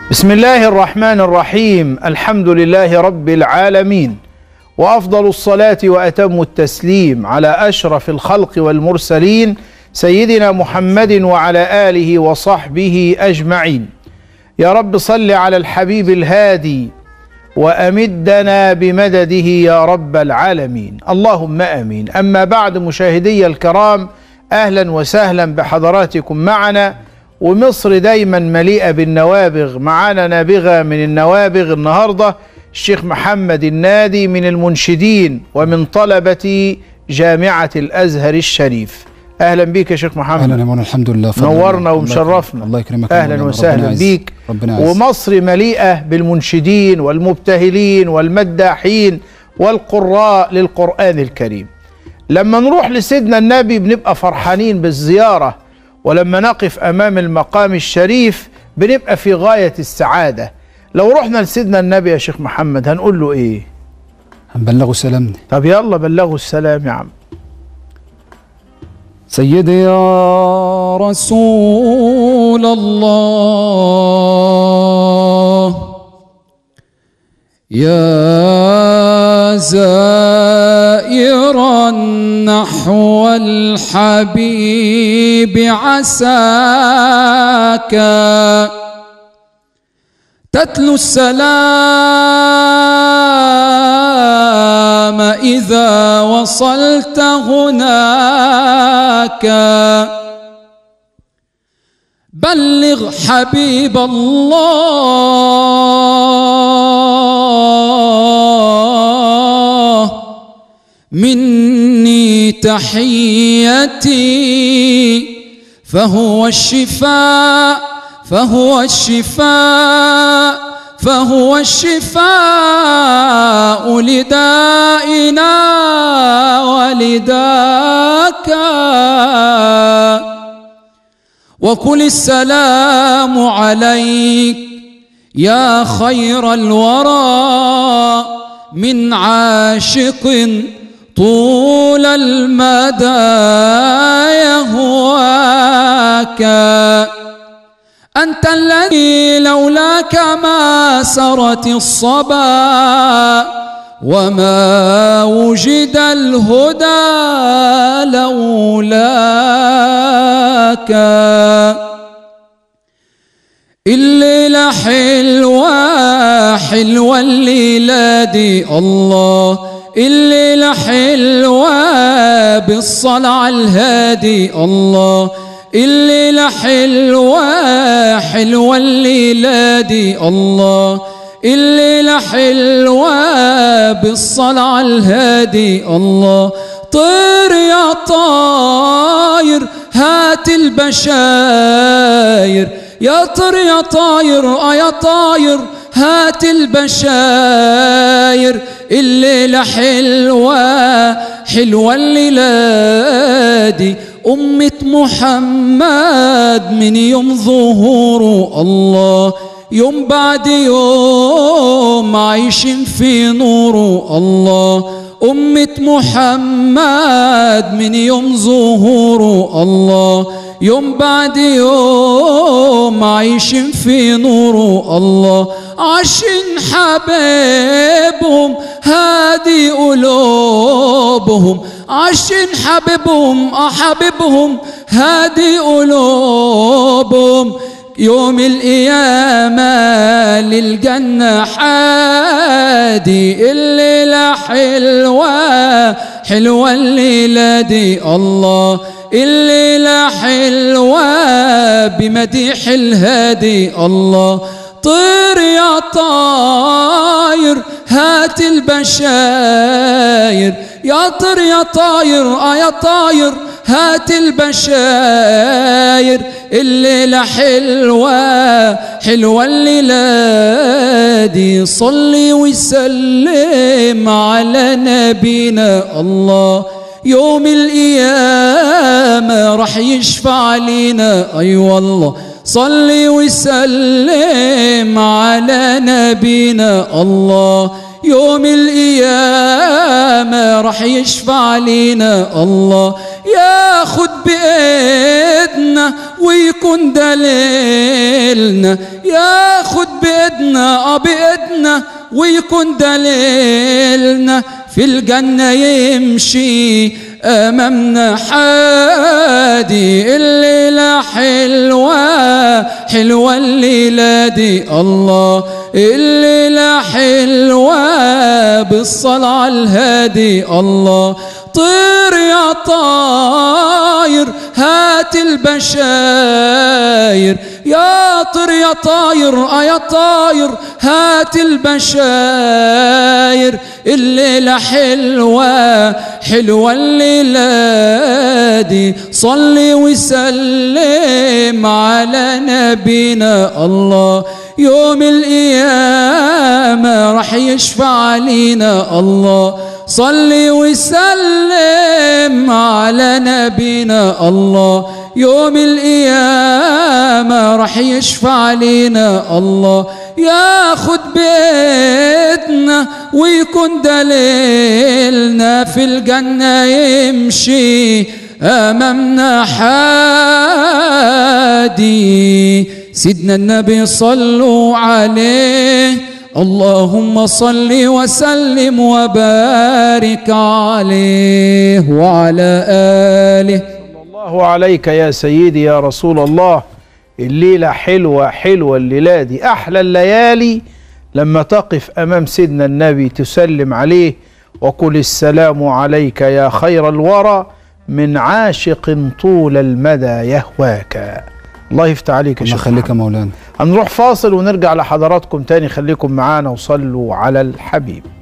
بسم الله الرحمن الرحيم الحمد لله رب العالمين وافضل الصلاه واتم التسليم على اشرف الخلق والمرسلين سيدنا محمد وعلى اله وصحبه اجمعين يا رب صل على الحبيب الهادي وامدنا بمدده يا رب العالمين اللهم امين اما بعد مشاهدي الكرام اهلا وسهلا بحضراتكم معنا ومصر دايما مليئه بالنوابغ معانا نابغه من النوابغ النهارده الشيخ محمد النادي من المنشدين ومن طلبه جامعه الازهر الشريف اهلا بيك يا شيخ محمد اهلا يا مولانا الحمد لله فضل نورنا الله. ومشرفنا الله يكرمك يا اهلا مولانا. وسهلا ربنا يعز. بيك ربنا يعز. ومصر مليئه بالمنشدين والمبتهلين والمداحين والقراء للقران الكريم لما نروح لسيدنا النبي بنبقى فرحانين بالزياره ولما نقف امام المقام الشريف بنبقى في غايه السعاده لو رحنا لسيدنا النبي يا شيخ محمد هنقول له ايه هنبلغوا سلامنا طب يلا بلغوا السلام يا عم سيدي يا رسول الله يا زائرا نحو الحبيب عساك تتلو السلام إذا وصلت هناك بلغ حبيب الله مني تحيتي فهو الشفاء فهو الشفاء فهو الشفاء لدائنا ولداك وكل السلام عليك يا خير الورى من عاشق طول المدى يهواك أنت الذي لولاك ما سرت الصبا وما وجد الهدى لولاك الليلة حلوة حلوة الليلة دي الله الليلة حلوة بالصلاة على الهادي الله الليلة حلوة حلوة الليلة دي الله الليلة حلوة بالصلاة على الهادي الله طير يا طاير هات البشاير يا طير يا طاير اه يا طاير هات البشاير الليلة حلوة حلوة الليلة دي أمة محمد من يوم ظهوره الله يوم بعد يوم عايشين في نوره الله أمة محمد من يوم ظهوره الله يوم بعد يوم عايشين في نوره الله عشان حبيبهم هادي قلوبهم عشان حبيبهم أحبيبهم هادي قلوبهم يوم القيامة للجنة حادي الليلة حلوة حلوة الليلة دي الله الليلة حلوة بمديح الهادي الله طير يا طاير هات البشاير يا طير يا طاير اه يا طاير هات البشاير الليلة حلوة حلوة الليلة دي صلي وسلم على نبينا الله يوم القيامة راح يشفع لينا أي أيوة والله صلي وسلم على نبينا الله يوم القيامة راح يشفع لينا الله ياخد بإيدنا ويكون دليلنا ياخد بإيدنا اه بإيدنا ويكون دليلنا في الجنة يمشي أمامنا حادي الليلة حلوة حلوة الليلة دي الله الليلة حلوة بالصلاة على الهادي الله طير يا طاير هات البشاير يا طير يا طاير آه يا طاير هات البشاير الليلة حلوة حلوة الليلة دي صلي وسلم على نبينا الله يوم القيامة راح يشفع علينا الله صلي وسلم على نبينا الله يوم القيامة راح يشفع علينا الله ياخد بيتنا ويكون دليلنا في الجنة يمشي أمامنا حادي سيدنا النبي صلوا عليه اللهم صل وسلم وبارك عليه وعلى آله صلى الله عليك يا سيدي يا رسول الله الليلة حلوة حلوة الليلة دي أحلى الليالي لما تقف أمام سيدنا النبي تسلم عليه وقل السلام عليك يا خير الورى من عاشق طول المدى يهواك الله يفتح عليك يا الله شيخ يخليك محمد. يا مولانا هنروح فاصل ونرجع لحضراتكم تاني خليكم معانا وصلوا على الحبيب